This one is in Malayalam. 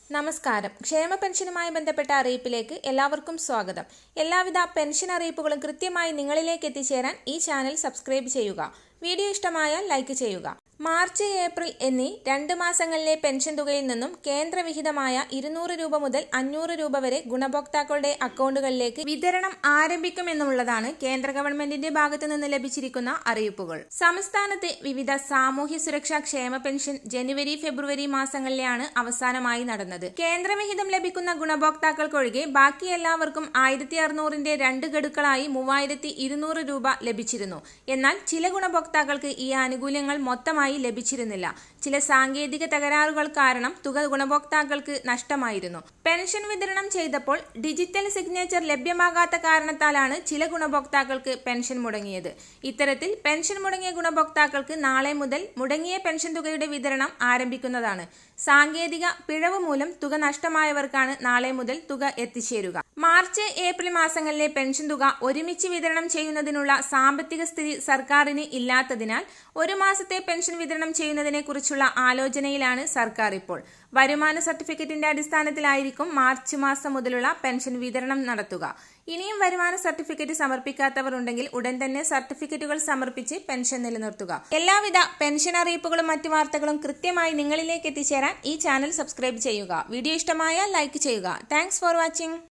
നമസ്കാരം ക്ഷേമ പെൻഷനുമായി ബന്ധപ്പെട്ട അറിയിപ്പിലേക്ക് എല്ലാവർക്കും സ്വാഗതം എല്ലാവിധ പെൻഷൻ അറിയിപ്പുകളും കൃത്യമായി നിങ്ങളിലേക്ക് എത്തിച്ചേരാൻ ഈ ചാനൽ സബ്സ്ക്രൈബ് ചെയ്യുക വീഡിയോ ഇഷ്ടമായാൽ ലൈക്ക് ചെയ്യുക മാർച്ച് ഏപ്രിൽ എന്നീ രണ്ട് മാസങ്ങളിലെ പെൻഷൻ തുകയിൽ നിന്നും കേന്ദ്രവിഹിതമായ ഇരുന്നൂറ് രൂപ മുതൽ അഞ്ഞൂറ് രൂപ വരെ ഗുണഭോക്താക്കളുടെ അക്കൗണ്ടുകളിലേക്ക് വിതരണം ആരംഭിക്കുമെന്നുള്ളതാണ് കേന്ദ്ര ഗവൺമെന്റിന്റെ ഭാഗത്തു നിന്ന് ലഭിച്ചിരിക്കുന്ന അറിയിപ്പുകൾ സംസ്ഥാനത്തെ വിവിധ സാമൂഹ്യ സുരക്ഷാ ക്ഷേമ പെൻഷൻ ജനുവരി ഫെബ്രുവരി മാസങ്ങളിലാണ് അവസാനമായി നടന്നത് കേന്ദ്രവിഹിതം ലഭിക്കുന്ന ഗുണഭോക്താക്കൾക്കൊഴികെ ബാക്കി എല്ലാവർക്കും ആയിരത്തി അറുന്നൂറിന്റെ രണ്ട് ഗഡുക്കളായി മൂവായിരത്തി ഇരുന്നൂറ് രൂപ ലഭിച്ചിരുന്നു എന്നാൽ ചില ഗുണഭോക്താക്കൾക്ക് ഈ ആനുകൂല്യങ്ങൾ മൊത്തമായി ലഭിച്ചിരുന്നില്ല ചില സാങ്കേതിക തകരാറുകൾ കാരണം തുക ഗുണഭോക്താക്കൾക്ക് നഷ്ടമായിരുന്നു പെൻഷൻ വിതരണം ചെയ്തപ്പോൾ ഡിജിറ്റൽ സിഗ്നേച്ചർ ലഭ്യമാകാത്ത കാരണത്താലാണ് ചില ഗുണഭോക്താക്കൾക്ക് പെൻഷൻ മുടങ്ങിയത് ഇത്തരത്തിൽ പെൻഷൻ മുടങ്ങിയ ഗുണഭോക്താക്കൾക്ക് നാളെ മുതൽ മുടങ്ങിയ പെൻഷൻ തുകയുടെ വിതരണം ആരംഭിക്കുന്നതാണ് സാങ്കേതിക പിഴവ് മൂലം തുക നഷ്ടമായവർക്കാണ് നാളെ മുതൽ തുക എത്തിച്ചേരുക മാർച്ച് ഏപ്രിൽ മാസങ്ങളിലെ പെൻഷൻ തുക ഒരുമിച്ച് വിതരണം ചെയ്യുന്നതിനുള്ള സാമ്പത്തിക സ്ഥിതി സർക്കാരിന് ഇല്ലാത്തതിനാൽ ഒരു മാസത്തെ പെൻഷൻ വിതരണം ചെയ്യുന്നതിനെ കുറിച്ചുള്ള ആലോചനയിലാണ് സർക്കാർ ഇപ്പോൾ വരുമാന സർട്ടിഫിക്കറ്റിന്റെ അടിസ്ഥാനത്തിലായിരിക്കും മാർച്ച് മാസം മുതലുള്ള പെൻഷൻ വിതരണം നടത്തുക ഇനിയും വരുമാന സർട്ടിഫിക്കറ്റ് സമർപ്പിക്കാത്തവർ ഉണ്ടെങ്കിൽ ഉടൻ തന്നെ സർട്ടിഫിക്കറ്റുകൾ സമർപ്പിച്ച് പെൻഷൻ നിലനിർത്തുക എല്ലാവിധ പെൻഷൻ അറിയിപ്പുകളും മറ്റു വാർത്തകളും കൃത്യമായി നിങ്ങളിലേക്ക് എത്തിച്ചേരാൻ ഈ ചാനൽ സബ്സ്ക്രൈബ് ചെയ്യുക വീഡിയോ ഇഷ്ടമായാൽ ലൈക്ക് ചെയ്യുക താങ്ക്സ് ഫോർ വാച്ചിങ്